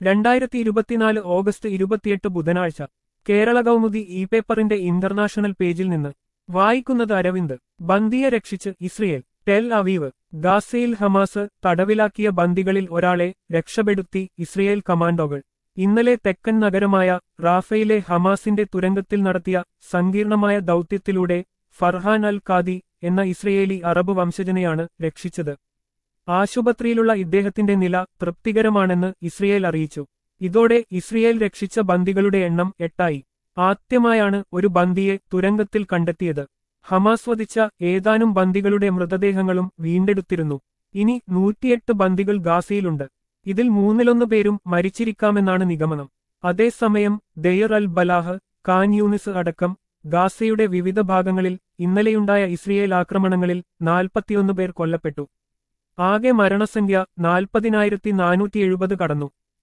രണ്ടായിരത്തി ഇരുപത്തിനാല് ഓഗസ്റ്റ് ഇരുപത്തിയെട്ട് ബുധനാഴ്ച കേരള കൗമുദി ഇ പേപ്പറിന്റെ ഇന്റർനാഷണൽ പേജിൽ നിന്ന് വായിക്കുന്നത് അരവിന്ദ് ബന്ദിയെ രക്ഷിച്ച് ഇസ്രയേൽ ടെൽ അവീവ് ഗാസയിൽ ഹമാസ് തടവിലാക്കിയ ബന്ദികളിൽ ഒരാളെ രക്ഷപ്പെടുത്തി ഇസ്രയേൽ കമാൻഡോകൾ ഇന്നലെ തെക്കൻ നഗരമായ റാഫയിലെ ഹമാസിന്റെ തുരങ്കത്തിൽ നടത്തിയ സങ്കീർണമായ ദൗത്യത്തിലൂടെ ഫർഹാൻ അൽ ഖാദി എന്ന ഇസ്രയേലി അറബ് വംശജനെയാണ് രക്ഷിച്ചത് ആശുപത്രിയിലുള്ള ഇദ്ദേഹത്തിന്റെ നില തൃപ്തികരമാണെന്ന് ഇസ്രയേൽ അറിയിച്ചു ഇതോടെ ഇസ്രയേൽ രക്ഷിച്ച ബന്ദികളുടെ എണ്ണം എട്ടായി ആദ്യമായാണ് ഒരു ബന്ദിയെ തുരങ്കത്തിൽ കണ്ടെത്തിയത് ഹമാസ് വധിച്ച ഏതാനും ബന്ദികളുടെ മൃതദേഹങ്ങളും വീണ്ടെടുത്തിരുന്നു ഇനി നൂറ്റിയെട്ട് ബന്ദികൾ ഗാസയിലുണ്ട് ഇതിൽ മൂന്നിലൊന്നു പേരും മരിച്ചിരിക്കാമെന്നാണ് നിഗമനം അതേസമയം Deir al Balah Khan Younis അടക്കം ഗാസയുടെ വിവിധ ഭാഗങ്ങളിൽ ഇന്നലെയുണ്ടായ ഇസ്രയേൽ ആക്രമണങ്ങളിൽ നാൽപ്പത്തിയൊന്ന് പേർ കൊല്ലപ്പെട്ടു ആകെ മരണസംഖ്യ നാൽപ്പതിനായിരത്തി നാനൂറ്റി എഴുപത് കടന്നു